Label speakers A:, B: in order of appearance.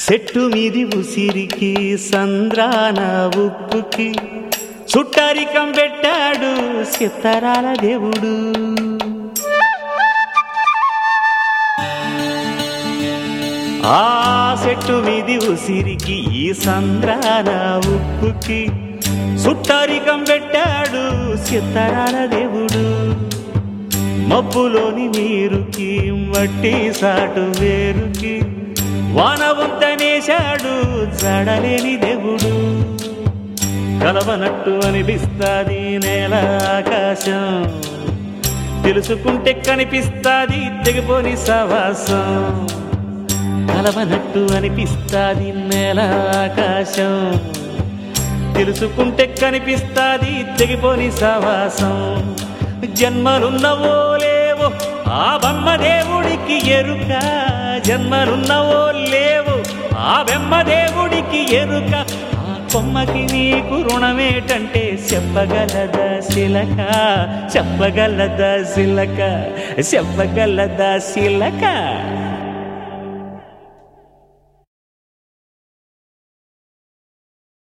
A: చెట్టు మీది ఉసిరికి సంద్రాన ఉప్పుకి చుట్టరికం పెట్టాడు సిత్తరాల దేవుడు ఆ చెట్టు మీది ఉసిరికి ఈ సంద్రాన ఉప్పుకి చుట్టరికం పెట్టాడు సిత్తరాల దేవుడు మబ్బులోని నీరుకి మట్టి సాటు వేరుకి వాన వంతనేశాడు జడలేని దేవుడు కలవనట్టు అనిపిస్తాది నేల ఆకాశం తెలుసుకుంటే కనిపిస్తాది తెగిపోని సవాసం కలవనట్టు అనిపిస్తాది నేల ఆకాశం తెలుసుకుంటే కనిపిస్తాది తెగిపోని సవాసం జన్మలున్నవో లేవో ఆ బొమ్మ దేవుడికి ఎరుక జన్మలున్నవో లేవో ఆ బెమ్మ దేవుడికి ఎరుక ఆ కొమ్మకి నీకు రుణమేటంటే చెప్పగలదా శిలక చెప్పగలదా శిలక చెప్పగలదా శిలక